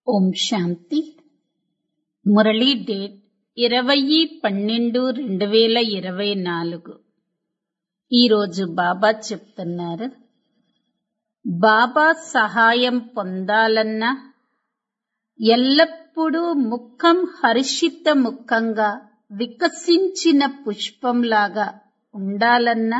ఓం శాంతి Murali date ఇరవై పన్నెండు రెండు వేల ఇరవై నాలుగు ఈరోజు బాబా చెప్తున్నారు బాబా సహాయం పొందాలన్నా ఎల్లప్పుడూ ముఖం హర్షిత ముఖంగా వికసించిన పుష్పంలాగా ఉండాలన్నా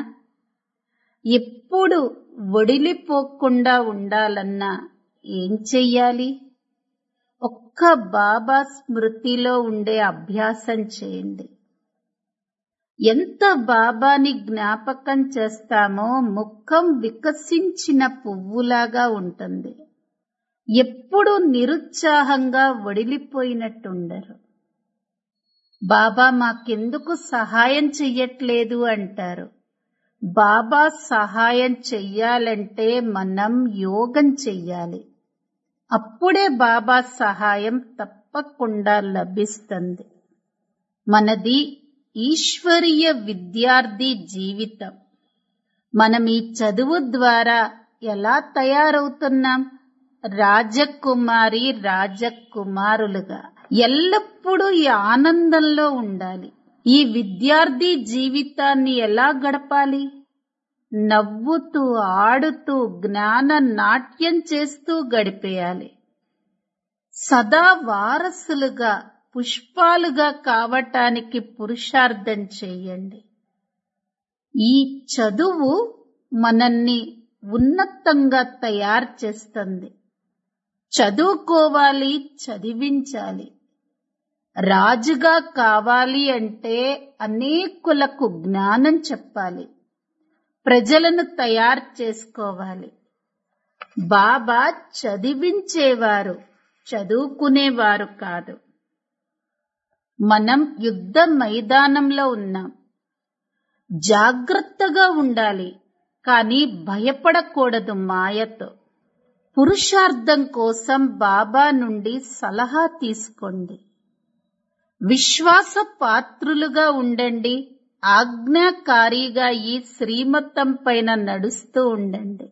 ఎప్పుడు ఒడిలిపోకుండా ఉండాలన్నా ఏం చెయ్యాలి ఒక్క బాబా స్మృతిలో ఉండే అభ్యాసం చేయండి ఎంత బాబాని జ్ఞాపకం చేస్తామో ముఖం వికసించిన పువ్వులాగా ఉంటుంది ఎప్పుడు నిరుత్సాహంగా వడిలిపోయినట్టుండరు బాబా మాకెందుకు సహాయం చెయ్యట్లేదు అంటారు బాబా సహాయం చెయ్యాలంటే మనం యోగం చెయ్యాలి అప్పుడే బాబా సహాయం తప్పకుండా లభిస్తుంది మనది ఈశ్వరీయ విద్యార్థి జీవితం మనం ఈ చదువు ద్వారా ఎలా తయారవుతున్నాం రాజకుమారి రాజకుమారులుగా ఎల్లప్పుడూ ఈ ఆనందంలో ఉండాలి ఈ విద్యార్థి జీవితాన్ని ఎలా గడపాలి నవ్వుతూ ఆడుతూ జ్ఞాన నాట్యం చేస్తూ గడిపేయాలి సదా వారసులుగా పుష్పాలుగా కావటానికి పురుషార్థం చేయండి ఈ చదువు మనల్ని ఉన్నతంగా తయారు చేస్తుంది చదువుకోవాలి చదివించాలి రాజుగా కావాలి అంటే అనేకులకు జ్ఞానం చెప్పాలి ప్రజలను తయారు చేసుకోవాలి బాబా చదివించేవారు చదువుకునేవారు కాదు మనం యుద్ధ మైదానంలో ఉన్నాం జాగ్రత్తగా ఉండాలి కానీ భయపడకూడదు మాయతో పురుషార్థం కోసం బాబా నుండి సలహా తీసుకోండి విశ్వాస పాత్రులుగా ఉండండి ఆజ్ఞాకారిగా ఈ శ్రీమతం పైన నడుస్తూ ఉండండి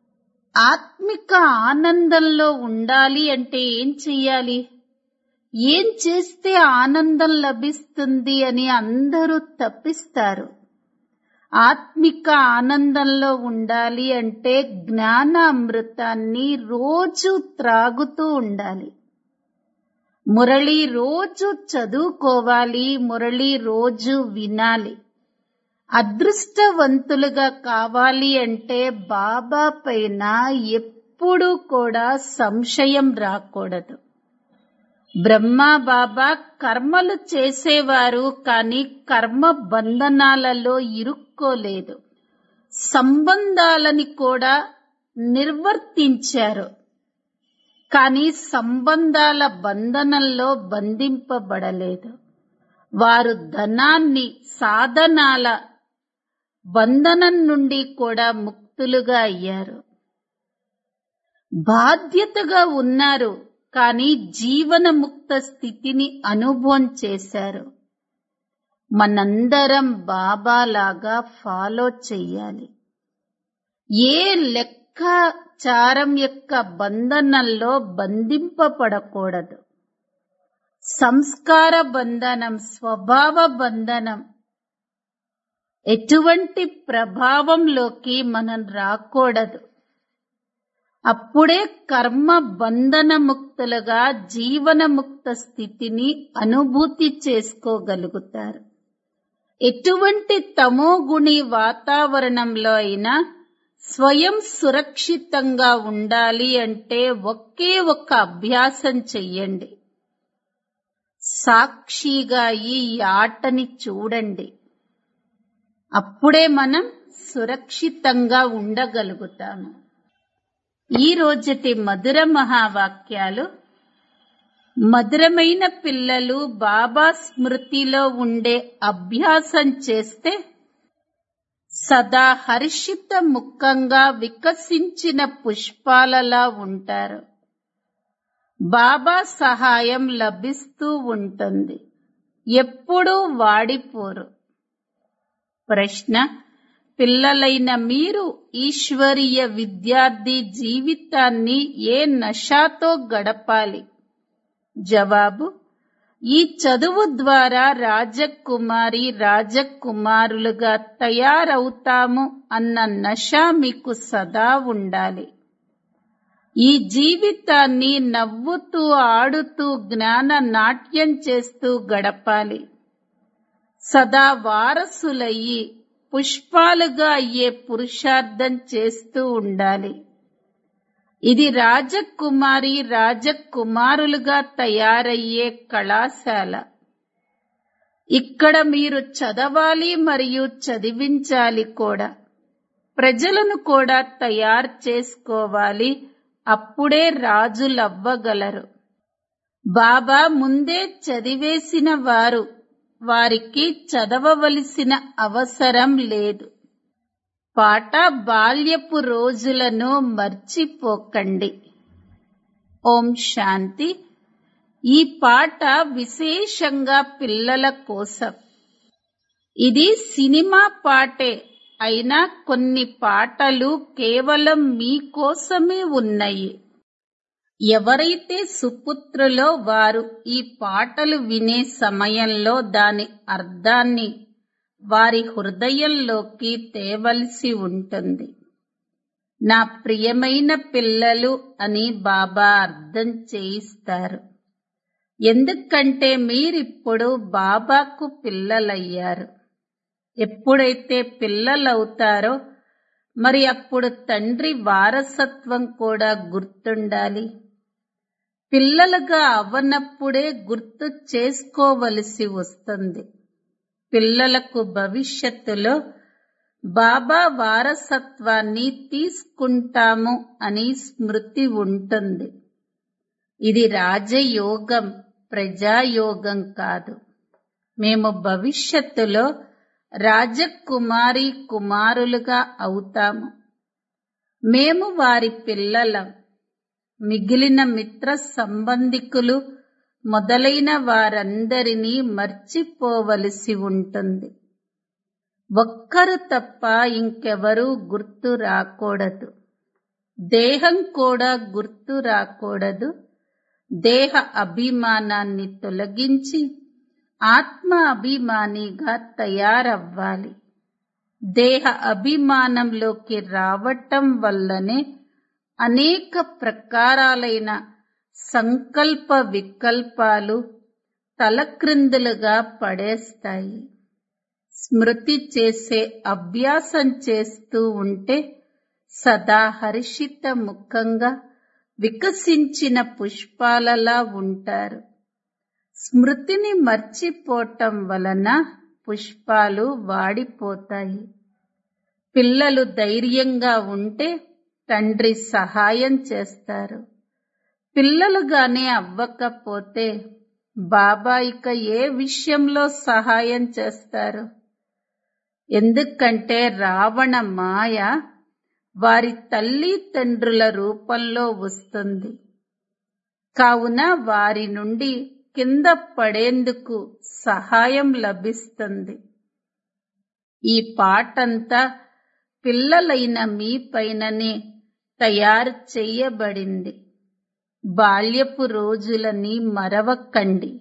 ఆత్మిక ఆనందంలో ఉండాలి అంటే ఏం చెయ్యాలి ఏం చేస్తే ఆనందం లభిస్తుంది అని అందరూ తప్పిస్తారు ఆత్మిక ఆనందంలో ఉండాలి అంటే జ్ఞాన అమృతాన్ని రోజు త్రాగుతూ ఉండాలి మురళి రోజు చదువుకోవాలి మురళి రోజు వినాలి అదృష్టవంతులుగా కావాలి అంటే బాబా పైన ఎప్పుడూ కూడా సంశయం రాకూడదు బ్రహ్మ బాబా కర్మలు చేసేవారు కానీ కర్మ బంధనాలలో ఇరుక్కోలేదు సంబంధాలని కూడా నిర్వర్తించారు కానీ సంబంధాల బంధనంలో బంధింపబడలేదు వారు ధనాన్ని సాధనాల బంధనం నుండి కూడా ముక్తులుగా అయ్యారు బాధ్యతగా ఉన్నారు కానీ జీవన ముక్త స్థితిని అనుభవం చేశారు మనందరం బాబాలాగా ఫాలో చెయ్యాలి ఏ లెక్కాచారం యొక్క బంధనంలో బంధింపబడకూడదు సంస్కార బంధనం స్వభావ బంధనం ఎటువంటి ప్రభావంలోకి మనం రాకూడదు అప్పుడే కర్మ బంధన ముక్తులుగా జీవన ముక్త స్థితిని అనుభూతి చేసుకోగలుగుతారు ఎటువంటి తమోగుణి వాతావరణంలో అయినా స్వయం సురక్షితంగా ఉండాలి అంటే ఒకే ఒక అభ్యాసం చెయ్యండి సాక్షిగా ఈ ఆటని చూడండి అప్పుడే మనం సురక్షితంగా ఉండగలుగుతాము ఈ రోజటి మధుర మహావాక్యాలు మధురమైన పిల్లలు బాబా స్మృతిలో ఉండే అభ్యాసం చేస్తే సదా హర్షిత ముఖంగా వికసించిన పుష్పాలలా ఉంటారు బాబా సహాయం లభిస్తూ ఉంటుంది ఎప్పుడూ వాడిపోరు ప్రశ్న పిల్లలైన మీరు ఈశ్వరీయ విద్యార్థి జీవితాన్ని ఏ నషాతో గడపాలి జవాబు ఈ చదువు ద్వారా రాజకుమారి రాజకుమారులుగా తయారవుతాము అన్న నశ మీకు సదా ఉండాలి ఈ జీవితాన్ని నవ్వుతూ ఆడుతూ జ్ఞాన నాట్యం చేస్తూ గడపాలి సదా వారసులయ్యి పుష్పాలుగా అయ్యే పురుషార్థం చేస్తూ ఉండాలి ఇది రాజకుమారి రాజకుమారులుగా తయారయ్యే కళాశాల ఇక్కడ మీరు చదవాలి మరియు చదివించాలి కూడా ప్రజలను కూడా తయారు చేసుకోవాలి అప్పుడే రాజులవ్వగలరు బాబా ముందే చదివేసిన వారు వారికి చదవవలసిన అవసరం లేదు పాట బాల్యపు రోజులను మర్చిపోకండి ఓం శాంతి ఈ పాట విశేషంగా పిల్లల కోసం ఇది సినిమా పాటే అయినా కొన్ని పాటలు కేవలం మీకోసమే ఉన్నాయి ఎవరైతే సుపుత్రులో వారు ఈ పాటలు వినే సమయంలో దాని అర్థాన్ని వారి హృదయంలోకి తేవలసి ఉంటుంది నా ప్రియమైన పిల్లలు అని బాబా అర్థం చేయిస్తారు ఎందుకంటే మీరిప్పుడు బాబాకు పిల్లలయ్యారు ఎప్పుడైతే పిల్లలవుతారో మరి అప్పుడు తండ్రి వారసత్వం కూడా గుర్తుండాలి పిల్లలుగా అవ్వనప్పుడే గుర్తు చేసుకోవలసి వస్తుంది పిల్లలకు భవిష్యత్తులో బాబా వారసత్వాన్ని తీసుకుంటాము అని స్మృతి ఉంటుంది ఇది రాజయోగం ప్రజాయోగం కాదు మేము భవిష్యత్తులో రాజకుమారి కుమారులుగా అవుతాము మేము వారి పిల్లలం మిగిలిన మిత్ర సంబంధికులు మొదలైన వారందరినీ మర్చిపోవలసి ఉంటుంది ఒక్కరు తప్ప ఇంకెవరూ గుర్తు రాకూడదు దేహం కూడా గుర్తు రాకూడదు దేహ అభిమానాన్ని తొలగించి ఆత్మ అభిమానిగా తయారవ్వాలి దేహ అభిమానంలోకి రావటం వల్లనే అనేక ప్రకారాలైన సంకల్ప వికల్పాలు తలక్రిందులుగా పడేస్తాయి స్మృతి చేసే అభ్యాసం చేస్తూ ఉంటే సదా హర్షిత ముఖంగా వికసించిన పుష్పాలలా ఉంటారు స్మృతిని మర్చిపోవటం వలన పుష్పాలు వాడిపోతాయి పిల్లలు ధైర్యంగా ఉంటే తండ్రి సహాయం చేస్తారు పిల్లలుగానే అవ్వకపోతే బాబా ఇక ఏ విషయంలో సహాయం చేస్తారు ఎందుకంటే రావణ మాయ వారి తల్లి తండ్రుల రూపంలో వస్తుంది కావున వారి నుండి కింద పడేందుకు సహాయం లభిస్తుంది ఈ పాటంతా పిల్లలైన మీ పైననే తయారు చేయబడింది బాల్యపు రోజులని మరవకండి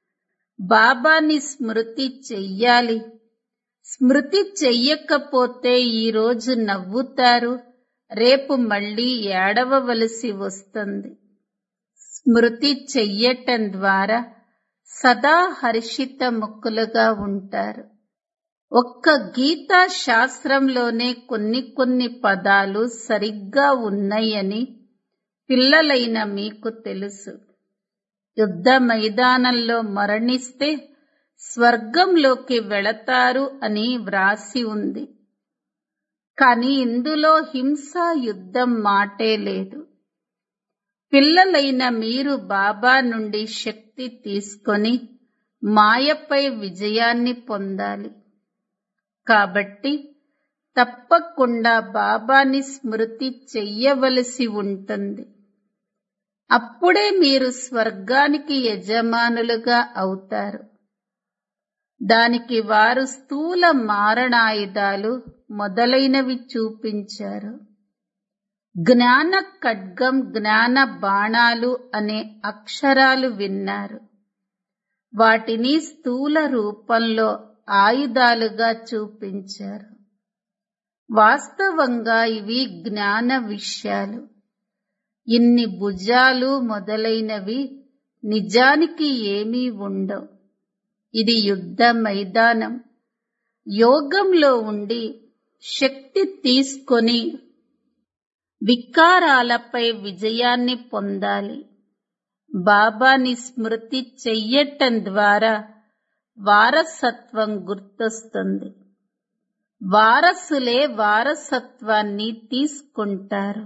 బాబాని స్మృతి చెయ్యాలి స్మృతి చెయ్యకపోతే ఈరోజు నవ్వుతారు రేపు మళ్ళీ ఏడవవలసి వస్తుంది స్మృతి చెయ్యటం ద్వారా సదా హర్షిత ముక్కులుగా ఉంటారు ఒక్క గీతా శాస్త్రంలోనే కొన్ని కొన్ని పదాలు సరిగ్గా ఉన్నాయని పిల్లలైన మీకు తెలుసు యుద్ధ మైదానంలో మరణిస్తే స్వర్గంలోకి వెళతారు అని వ్రాసి ఉంది కాని ఇందులో హింసా యుద్ధం మాటే లేదు పిల్లలైన మీరు బాబా నుండి శక్తి తీసుకొని మాయపై విజయాన్ని పొందాలి కాబట్టి తప్పకుండా బాబాని స్మృతి చెయ్యవలసి ఉంటుంది అప్పుడే మీరు స్వర్గానికి యజమానులుగా అవుతారు దానికి వారు స్థూల మారణాయుధాలు మొదలైనవి చూపించారు జ్ఞాన ఖడ్గం జ్ఞాన బాణాలు అనే అక్షరాలు విన్నారు వాటిని స్థూల రూపంలో ఆయుధాలుగా చూపించారు వాస్తవంగా ఇవి జ్ఞాన విషయాలు ఇన్ని భుజాలు మొదలైనవి నిజానికి ఏమీ ఉండవు ఇది యుద్ధ మైదానం యోగంలో ఉండి శక్తి తీసుకొని వికారాలపై విజయాన్ని పొందాలి బాబాని స్మృతి చెయ్యటం ద్వారా వారసత్వం గుర్తొస్తుంది వారసులే వారసత్వాన్ని తీసుకుంటారు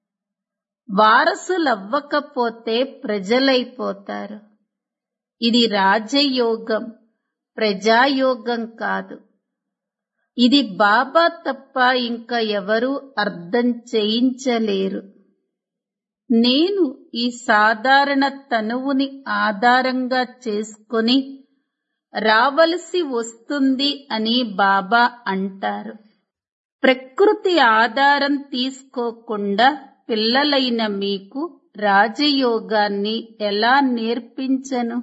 వారసులవ్వకపోతే ప్రజలైపోతారు ఇది రాజయోగం ప్రజాయోగం కాదు ఇది బాబా తప్ప ఇంకా ఎవరూ అర్థం చేయించలేరు నేను ఈ సాధారణ తనువుని ఆధారంగా చేసుకొని రావలసి వస్తుంది అని బాబా అంటారు ప్రకృతి ఆధారం తీసుకోకుండా పిల్లలైన మీకు రాజయోగాన్ని ఎలా నేర్పించను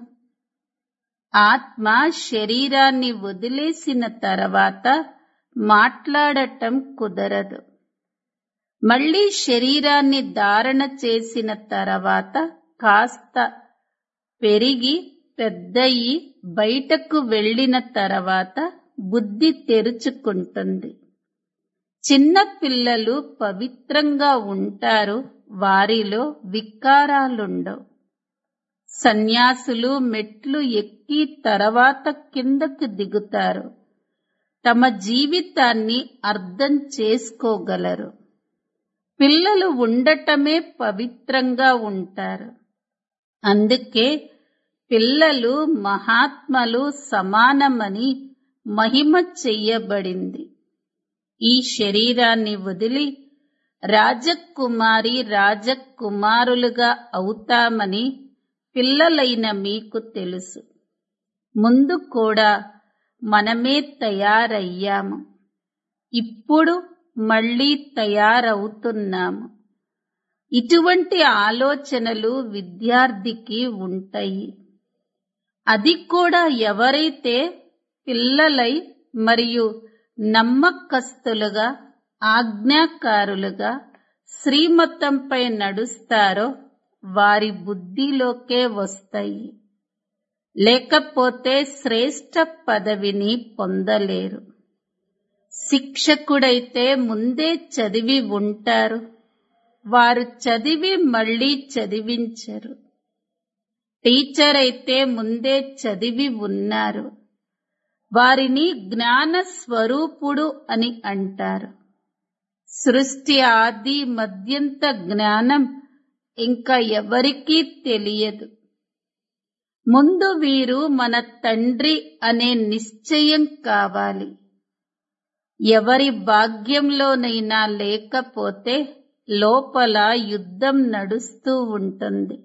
ఆత్మ శరీరాన్ని వదిలేసిన తర్వాత మాట్లాడటం కుదరదు మళ్ళీ శరీరాన్ని ధారణ చేసిన తర్వాత కాస్త పెరిగి పెద్దయి బయటకు వెళ్ళిన తర్వాత బుద్ధి తెరుచుకుంటుంది చిన్న పిల్లలు పవిత్రంగా ఉంటారు వారిలో వికారాలుండవు సన్యాసులు మెట్లు ఎక్కి తర్వాత కిందకు దిగుతారు తమ జీవితాన్ని అర్థం చేసుకోగలరు పిల్లలు ఉండటమే పవిత్రంగా ఉంటారు అందుకే పిల్లలు మహాత్మలు సమానమని మహిమ చెయ్యబడింది ఈ శరీరాన్ని వదిలి రాజకుమారి రాజకుమారులుగా అవుతామని పిల్లలైన మీకు తెలుసు ముందు కూడా మనమే తయారయ్యాము ఇప్పుడు మళ్ళీ తయారవుతున్నాము ఇటువంటి ఆలోచనలు విద్యార్థికి ఉంటాయి అది కూడా ఎవరైతే పిల్లలై మరియు నమ్మకస్తులుగా ఆజ్ఞాకారులుగా శ్రీమతంపై నడుస్తారో వారి బుద్ధిలోకే వస్తాయి లేకపోతే శ్రేష్ట పదవిని పొందలేరు శిక్షకుడైతే ముందే చదివి ఉంటారు వారు చదివి మళ్ళీ చదివించరు టీచర్ అయితే ముందే చదివి ఉన్నారు వారిని జ్ఞాన స్వరూపుడు అని అంటారు సృష్టి ఆది మధ్యంత జ్ఞానం ఇంకా ఎవరికీ తెలియదు ముందు వీరు మన తండ్రి అనే నిశ్చయం కావాలి ఎవరి భాగ్యంలోనైనా లేకపోతే లోపల యుద్ధం నడుస్తూ ఉంటుంది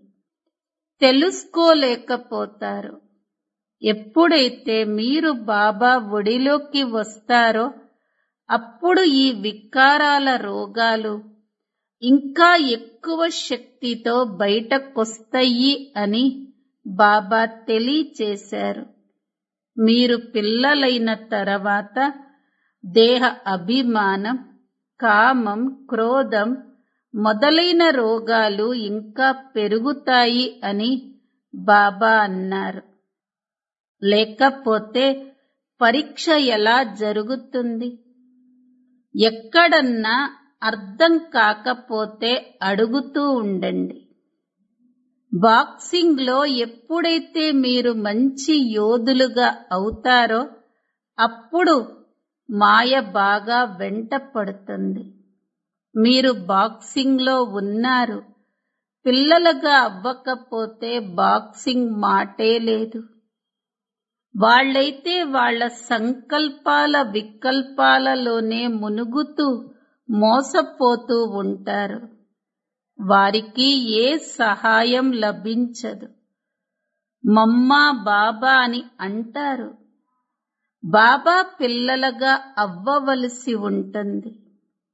తెలుసుకోలేకపోతారు ఎప్పుడైతే మీరు బాబా ఒడిలోకి వస్తారో అప్పుడు ఈ వికారాల రోగాలు ఇంకా ఎక్కువ శక్తితో బయటకొస్తాయి అని బాబా తెలియచేశారు మీరు పిల్లలైన తర్వాత దేహ అభిమానం కామం క్రోధం మొదలైన రోగాలు ఇంకా పెరుగుతాయి అని బాబా అన్నారు లేకపోతే పరీక్ష ఎలా జరుగుతుంది ఎక్కడన్నా అర్థం కాకపోతే అడుగుతూ ఉండండి బాక్సింగ్ లో ఎప్పుడైతే మీరు మంచి యోధులుగా అవుతారో అప్పుడు మాయ బాగా వెంట పడుతుంది మీరు బాక్సింగ్ లో ఉన్నారు పిల్లలుగా అవ్వకపోతే బాక్సింగ్ మాటే లేదు వాళ్ళైతే వాళ్ళ సంకల్పాల వికల్పాలలోనే మునుగుతూ మోసపోతూ ఉంటారు వారికి ఏ సహాయం లభించదు మమ్మా బాబా అని అంటారు బాబా పిల్లలుగా అవ్వవలసి ఉంటుంది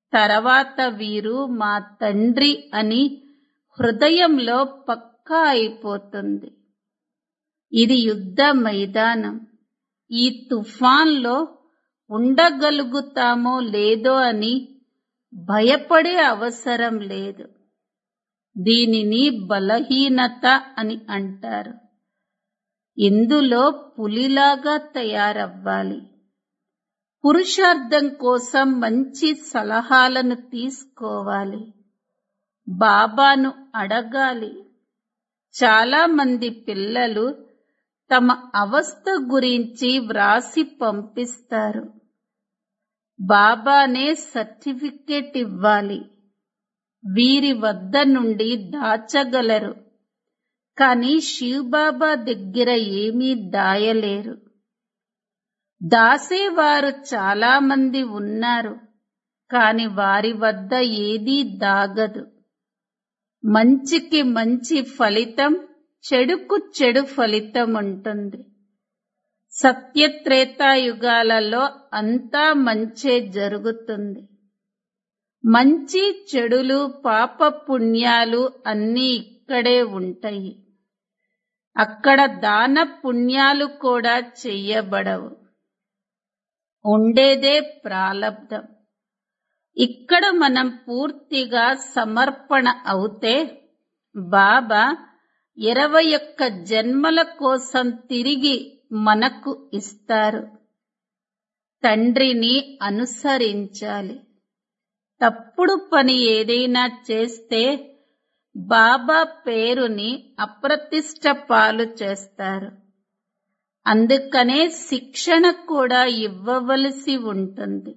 తర్వాత వీరు మా తండ్రి అని హృదయంలో పక్కా అయిపోతుంది ఇది యుద్ధ మైదానం ఈ తుఫాన్లో ఉండగలుగుతామో లేదో అని భయపడే అవసరం లేదు దీనిని బలహీనత అని అంటారు ఇందులో పులిలాగా తయారవ్వాలి పురుషార్థం కోసం మంచి సలహాలను తీసుకోవాలి బాబాను అడగాలి చాలా మంది పిల్లలు తమ అవస్థ గురించి వ్రాసి పంపిస్తారు బాబానే సర్టిఫికేట్ ఇవ్వాలి వీరి వద్ద నుండి దాచగలరు కానీ శివబాబా దగ్గర ఏమీ దాయలేరు దాసేవారు చాలా మంది ఉన్నారు కాని వారి వద్ద ఏదీ దాగదు మంచికి మంచి ఫలితం చెడుకు చెడు ఫలితం ఉంటుంది సత్యత్రేతాయుగాలలో అంతా మంచే జరుగుతుంది మంచి చెడులు పాప పుణ్యాలు అన్నీ ఇక్కడే ఉంటాయి అక్కడ దాన పుణ్యాలు కూడా చెయ్యబడవు ఉండేదే ప్రాలబ్ధం ఇక్కడ మనం పూర్తిగా సమర్పణ అవుతే బాబా ఇరవై ఒక్క జన్మల కోసం తిరిగి మనకు ఇస్తారు తండ్రిని అనుసరించాలి తప్పుడు పని ఏదైనా చేస్తే బాబా పేరుని అప్రతిష్ట పాలు చేస్తారు అందుకనే శిక్షణ కూడా ఇవ్వవలసి ఉంటుంది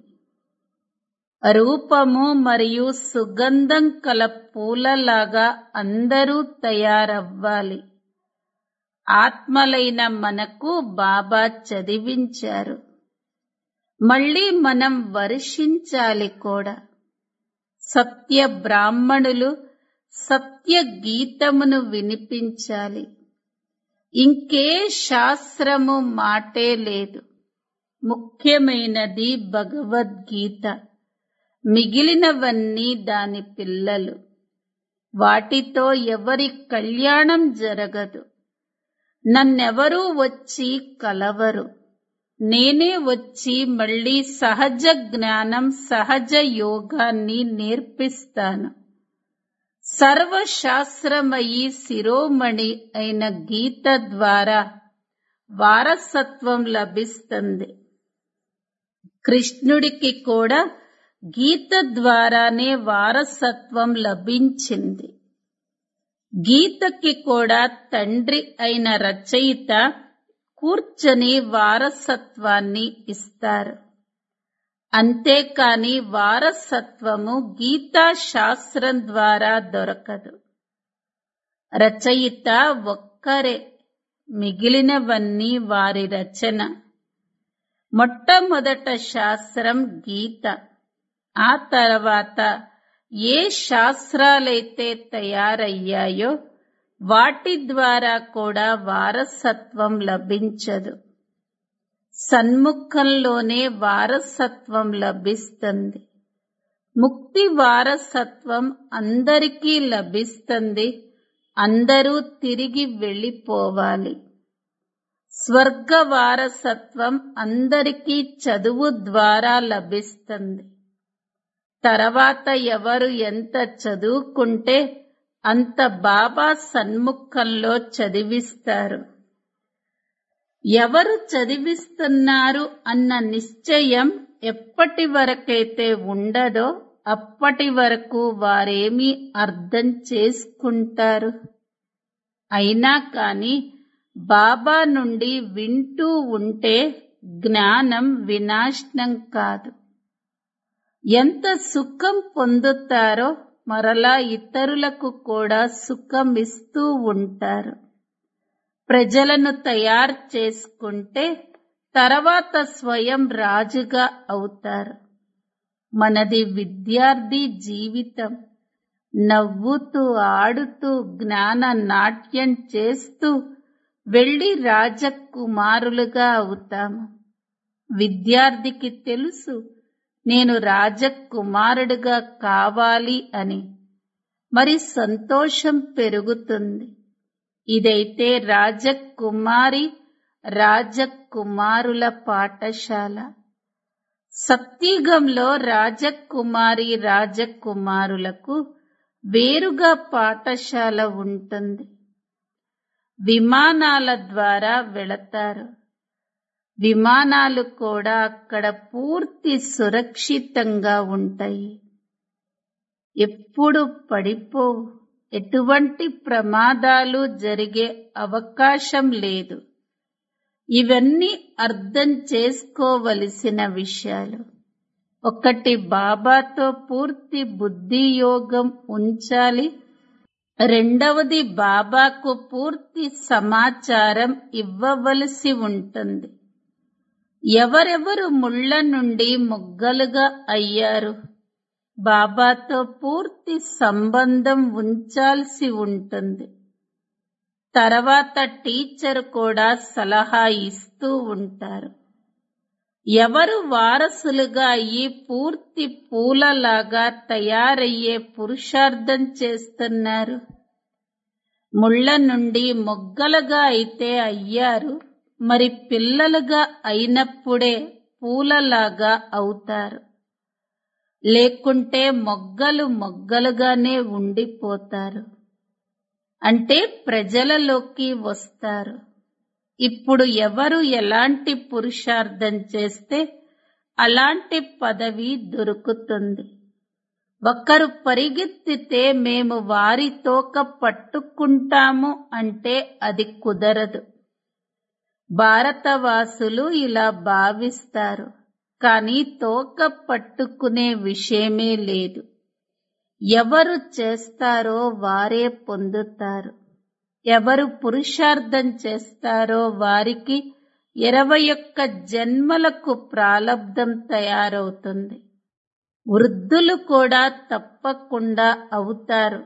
రూపము మరియు సుగంధం కల పూలలాగా అందరూ తయారవ్వాలి ఆత్మలైన మనకు బాబా చదివించారు మళ్ళీ మనం వర్షించాలి కూడా సత్య బ్రాహ్మణులు సత్య గీతమును వినిపించాలి ఇంకే శాస్త్రము మాటే లేదు ముఖ్యమైనది భగవద్గీత మిగిలినవన్నీ దాని పిల్లలు వాటితో ఎవరి కళ్యాణం జరగదు నన్నెవరూ వచ్చి కలవరు నేనే వచ్చి మళ్ళీ సహజ జ్ఞానం సహజ యోగాన్ని నేర్పిస్తాను సర్వశాస్త్రమయి శిరోమణి అయిన గీత ద్వారా వారసత్వం లభిస్తుంది కృష్ణుడికి కూడా గీత ద్వారానే వారసత్వం లభించింది గీతకి కూడా తండ్రి అయిన రచయిత కూర్చొని వారసత్వాన్ని ఇస్తారు అంతేకాని వారసత్వము గీతా శాస్త్రం ద్వారా దొరకదు రచయిత ఒక్కరే మిగిలినవన్నీ వారి రచన మొట్టమొదట శాస్త్రం గీత ఆ తర్వాత ఏ శాస్త్రాలైతే తయారయ్యాయో వాటి ద్వారా కూడా వారసత్వం లభించదు సన్ముఖంలోనే వారసత్వం లభిస్తుంది ముక్తి వారసత్వం అందరికీ లభిస్తుంది అందరూ తిరిగి వెళ్ళిపోవాలి స్వర్గ వారసత్వం అందరికీ చదువు ద్వారా లభిస్తుంది తర్వాత ఎవరు ఎంత చదువుకుంటే అంత బాబా సన్ముఖంలో చదివిస్తారు ఎవరు చదివిస్తున్నారు అన్న నిశ్చయం ఎప్పటి వరకైతే ఉండదో అప్పటి వరకు వారేమి అర్థం చేసుకుంటారు అయినా కాని బాబా నుండి వింటూ ఉంటే జ్ఞానం వినాశనం కాదు ఎంత సుఖం పొందుతారో మరలా ఇతరులకు కూడా సుఖం ఇస్తూ ఉంటారు ప్రజలను తయారు చేసుకుంటే తర్వాత స్వయం రాజుగా అవుతారు మనది విద్యార్థి జీవితం నవ్వుతూ ఆడుతూ జ్ఞాన నాట్యం చేస్తూ వెళ్లి రాజకుమారులుగా అవుతాము విద్యార్థికి తెలుసు నేను రాజకుమారుడిగా కావాలి అని మరి సంతోషం పెరుగుతుంది ఇదైతే రాజకుమారి రాజకుమారుల పాఠశాల సత్యుగంలో రాజకుమారి రాజకుమారులకు వేరుగా పాఠశాల ఉంటుంది విమానాల ద్వారా వెళతారు విమానాలు కూడా అక్కడ పూర్తి సురక్షితంగా ఉంటాయి ఎప్పుడు పడిపోవు ఎటువంటి ప్రమాదాలు జరిగే అవకాశం లేదు ఇవన్నీ అర్థం చేసుకోవలసిన విషయాలు ఒకటి బాబాతో పూర్తి బుద్ధి యోగం ఉంచాలి రెండవది బాబాకు పూర్తి సమాచారం ఇవ్వవలసి ఉంటుంది ఎవరెవరు ముళ్ళ నుండి మొగ్గలుగా అయ్యారు బాబాతో పూర్తి సంబంధం ఉంచాల్సి ఉంటుంది తర్వాత టీచర్ కూడా సలహా ఇస్తూ ఉంటారు ఎవరు వారసులుగా అయ్యి పూర్తి పూలలాగా తయారయ్యే పురుషార్థం చేస్తున్నారు ముళ్ళ నుండి మొగ్గలుగా అయితే అయ్యారు మరి పిల్లలుగా అయినప్పుడే పూలలాగా అవుతారు లేకుంటే మొగ్గలు మొగ్గలుగానే ఉండిపోతారు అంటే ప్రజలలోకి వస్తారు ఇప్పుడు ఎవరు ఎలాంటి పురుషార్థం చేస్తే అలాంటి పదవి దొరుకుతుంది ఒకరు పరిగెత్తితే మేము వారి తోక పట్టుకుంటాము అంటే అది కుదరదు భారతవాసులు ఇలా భావిస్తారు కానీ తోక పట్టుకునే విషయమే లేదు ఎవరు చేస్తారో వారే పొందుతారు ఎవరు పురుషార్థం చేస్తారో వారికి ఇరవై ఒక్క జన్మలకు ప్రాలబ్ధం తయారవుతుంది వృద్ధులు కూడా తప్పకుండా అవుతారు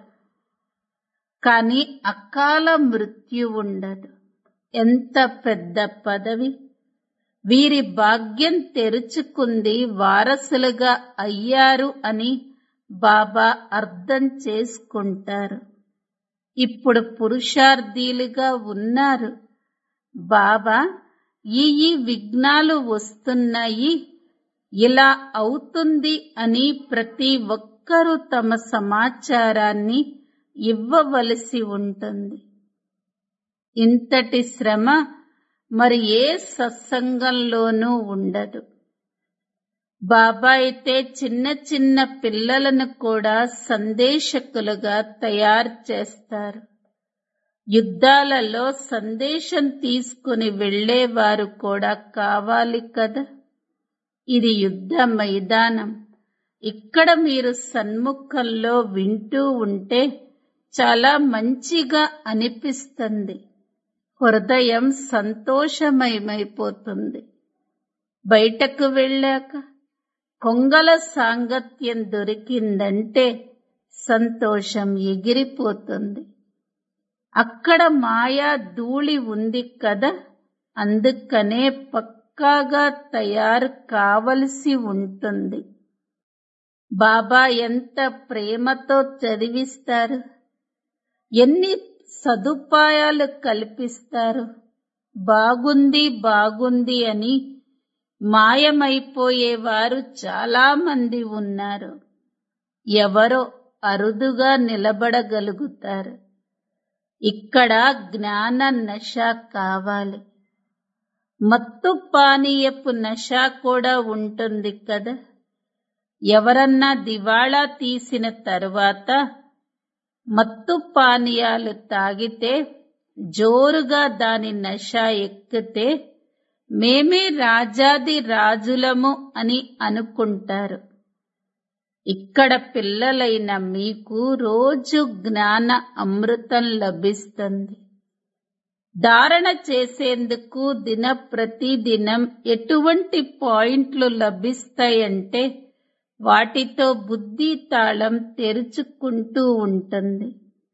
కానీ అకాల మృత్యు ఉండదు ఎంత పెద్ద పదవి వీరి భాగ్యం తెరుచుకుంది వారసులుగా అయ్యారు అని బాబా అర్థం చేసుకుంటారు ఇప్పుడు పురుషార్థీలుగా ఉన్నారు బాబా ఈ ఈ విఘ్నాలు వస్తున్నాయి ఇలా అవుతుంది అని ప్రతి ఒక్కరూ తమ సమాచారాన్ని ఇవ్వవలసి ఉంటుంది ఇంతటి శ్రమ మరి ఏ సత్సంగంలోనూ ఉండదు బాబా అయితే చిన్న చిన్న పిల్లలను కూడా సందేశకులుగా తయారు చేస్తారు యుద్ధాలలో సందేశం తీసుకుని వెళ్లేవారు కూడా కావాలి కదా ఇది యుద్ధ మైదానం ఇక్కడ మీరు సన్ముఖంలో వింటూ ఉంటే చాలా మంచిగా అనిపిస్తుంది హృదయం సంతోషమయమైపోతుంది బయటకు వెళ్ళాక కొంగల సాంగత్యం దొరికిందంటే సంతోషం ఎగిరిపోతుంది అక్కడ మాయా ధూళి ఉంది కదా అందుకనే పక్కాగా తయారు కావలసి ఉంటుంది బాబా ఎంత ప్రేమతో చదివిస్తారు ఎన్ని సదుపాయాలు కల్పిస్తారు బాగుంది బాగుంది అని మాయమైపోయేవారు చాలా మంది ఉన్నారు ఎవరో అరుదుగా నిలబడగలుగుతారు ఇక్కడ జ్ఞాన నశ కావాలి మత్తు పానీయపు నశ కూడా ఉంటుంది కదా ఎవరన్నా దివాళా తీసిన తరువాత మత్తు పానీయాలు తాగితే జోరుగా దాని నశ ఎక్కితే మేమే రాజాది రాజులము అని అనుకుంటారు ఇక్కడ పిల్లలైన మీకు రోజు జ్ఞాన అమృతం లభిస్తుంది ధారణ చేసేందుకు దిన ప్రతిదినం ఎటువంటి పాయింట్లు లభిస్తాయంటే వాటితో బుద్ధి తాళం తెరుచుకుంటూ ఉంటుంది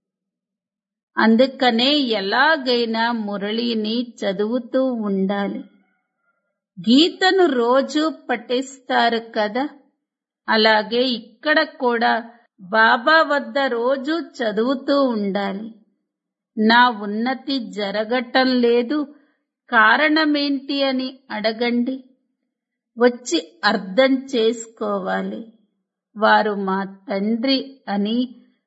అందుకనే ఎలాగైనా మురళిని చదువుతూ ఉండాలి గీతను రోజు పఠిస్తారు కదా అలాగే ఇక్కడ కూడా బాబా వద్ద రోజు చదువుతూ ఉండాలి నా ఉన్నతి జరగటం లేదు కారణమేంటి అని అడగండి వచ్చి అర్థం చేసుకోవాలి వారు మా తండ్రి అని